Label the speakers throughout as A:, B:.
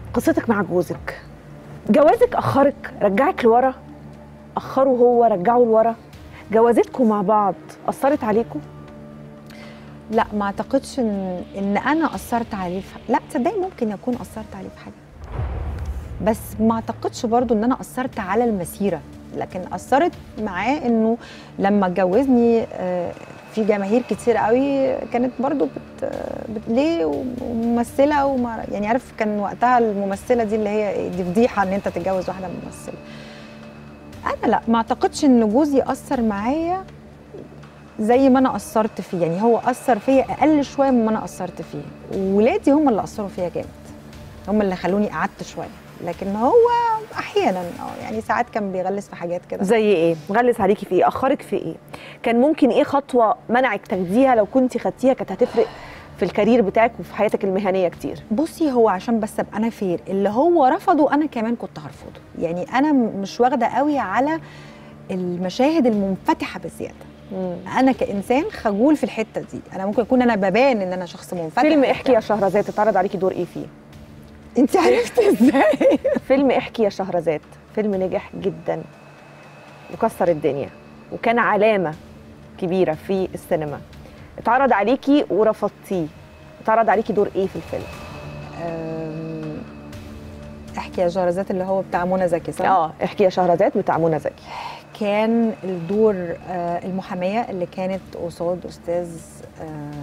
A: قصتك مع جوزك جوازك اخرك رجعك لورا اخره هو رجعه لورا جوازتكم مع بعض اثرت عليكم
B: لا ما اعتقدش ان ان انا اثرت عليه في لا تصدقي ممكن اكون اثرت عليه في حاجه بس ما اعتقدش برضو ان انا اثرت على المسيره لكن اثرت معاه انه لما اتجوزني آه، في جماهير كتير قوي كانت برضو بت... بت... ليه وممثله وما يعني عارف كان وقتها الممثله دي اللي هي دي فضيحه ان انت تتجوز واحده ممثله انا لا ما اعتقدش ان جوزي اثر معايا زي ما انا اثرت فيه يعني هو اثر فيا اقل شويه مما انا اثرت فيه ولادي هم اللي اثروا فيا جامد هم اللي خلوني قعدت شويه لكن هو احيانا اه يعني ساعات كان بيغلس في حاجات كده
A: زي ايه مغلس عليكي في ايه اخرك في ايه كان ممكن ايه خطوه منعك تاخديها لو كنت خدتيها كانت هتفرق في الكارير بتاعك وفي حياتك المهنيه كتير
B: بصي هو عشان بس ابقى انا فير اللي هو رفضه انا كمان كنت هرفضه يعني انا م- مش واخده قوي على المشاهد المنفتحه بزياده انا كانسان خجول في الحته دي انا ممكن اكون انا ببان ان انا شخص منفتح
A: فيلم احكي يا شهرزاد اتعرض عليكي دور ايه فيه
B: انت عرفتي ازاي
A: فيلم احكي يا شهرزاد فيلم نجح جدا وكسر الدنيا وكان علامه كبيره في السينما اتعرض عليكي ورفضتيه اتعرض عليكي دور ايه في الفيلم
B: أم، احكي يا جهرزات اللي هو بتاع منى زكي صح؟
A: اه احكي يا شهرزاد بتاع منى زكي
B: كان الدور آه، المحاميه اللي كانت قصاد استاذ آه،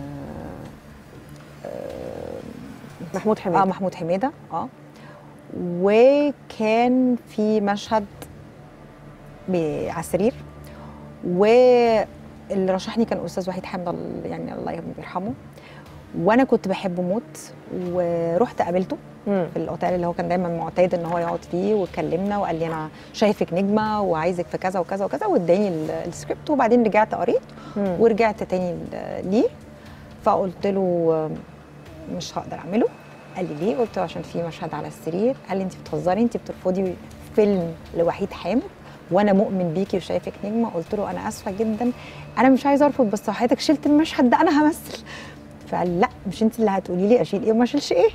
B: آه،
A: محمود حميد
B: اه محمود حميده اه وكان في مشهد ب- على السرير واللي رشحني كان استاذ وحيد حامد ال- يعني الله يرحمه وانا كنت بحبه موت ورحت قابلته
A: مم.
B: في الاوتيل اللي هو كان دايما معتاد ان هو يقعد فيه وكلمنا وقال لي انا شايفك نجمه وعايزك في كذا وكذا وكذا واداني ال- السكريبت وبعدين رجعت قريت
A: مم.
B: ورجعت تاني ل- ليه فقلت له آه، مش هقدر اعمله قال لي ليه قلت له عشان في مشهد على السرير قال لي انت بتهزري انت بترفضي فيلم لوحيد حامد وانا مؤمن بيكي وشايفك نجمه قلت له انا اسفه جدا انا مش عايزه ارفض بس حضرتك شلت المشهد ده انا همثل فقال لا مش انت اللي هتقولي لي اشيل ايه وما اشيلش ايه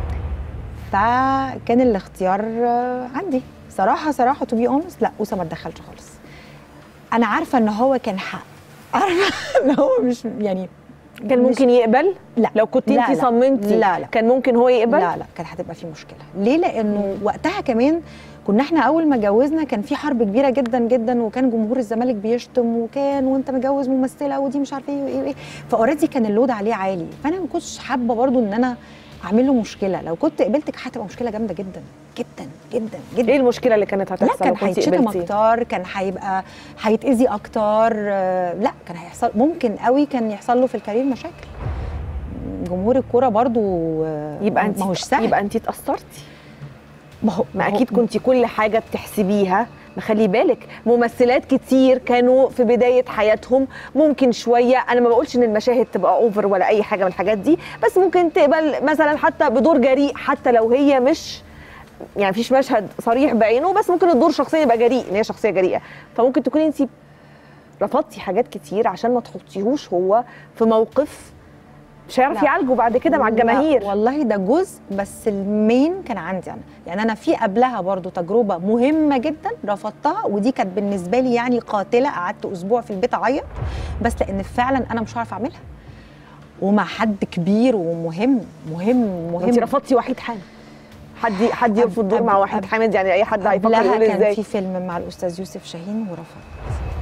B: فكان الاختيار آه، عندي صراحه صراحه تو بي اونست لا اوسا ما اتدخلش خالص انا عارفه ان هو كان حق عارفه ان هو مش يعني
A: كان
B: مش-
A: ممكن يقبل
B: لا
A: لو كنت
B: لا،
A: انت
B: لا.
A: صممتي
B: لا لا
A: كان ممكن هو يقبل
B: لا لا كان هتبقى في مشكله ليه لانه وقتها كمان كنا احنا اول ما جوزنا كان في حرب كبيره جدا جدا وكان جمهور الزمالك بيشتم وكان وانت متجوز ممثله ودي مش عارفه ايه وايه وايه فاوريدي كان اللود عليه عالي فانا ما كنتش حابه برضو ان انا اعمل له مشكله لو كنت قبلتك هتبقى مشكله جامده جدا جدا جدا جدا
A: ايه المشكله اللي كانت
B: لا
A: هتحصل
B: كان
A: لو كنتي
B: هيتشتم
A: قبلتي؟
B: اكتر كان هيبقى هيتاذي اكتر آه، لا كان هيحصل ممكن قوي كان يحصل له في الكارير مشاكل جمهور الكوره برضو آه،
A: يبقى انت
B: ما هوش سهل
A: يبقى انت اتاثرتي
B: ما هو
A: ما
B: هو-
A: اكيد كنت كل حاجه بتحسبيها ما خلي بالك ممثلات كتير كانوا في بدايه حياتهم ممكن شويه انا ما بقولش ان المشاهد تبقى اوفر ولا اي حاجه من الحاجات دي بس ممكن تقبل مثلا حتى بدور جريء حتى لو هي مش يعني مفيش مشهد صريح بعينه بس ممكن الدور شخصيا يبقى جريء ان هي شخصيه جريئه فممكن تكوني انت رفضتي حاجات كتير عشان ما تحطيهوش هو في موقف مش هيعرف
B: لا.
A: يعالجه بعد كده مع
B: لا،
A: الجماهير
B: والله ده جزء بس المين كان عندي انا يعني انا في قبلها برضو تجربه مهمه جدا رفضتها ودي كانت بالنسبه لي يعني قاتله قعدت اسبوع في البيت اعيط بس لان فعلا انا مش هعرف اعملها ومع حد كبير ومهم مهم مهم
A: انت رفضتي وحيد حامد حد حد يرفض دور
B: قبل-
A: مع وحيد
B: قبل-
A: حامد يعني اي حد هيفكر
B: قبلها
A: يقول
B: كان
A: ازاي
B: في فيلم مع الاستاذ يوسف شاهين ورفض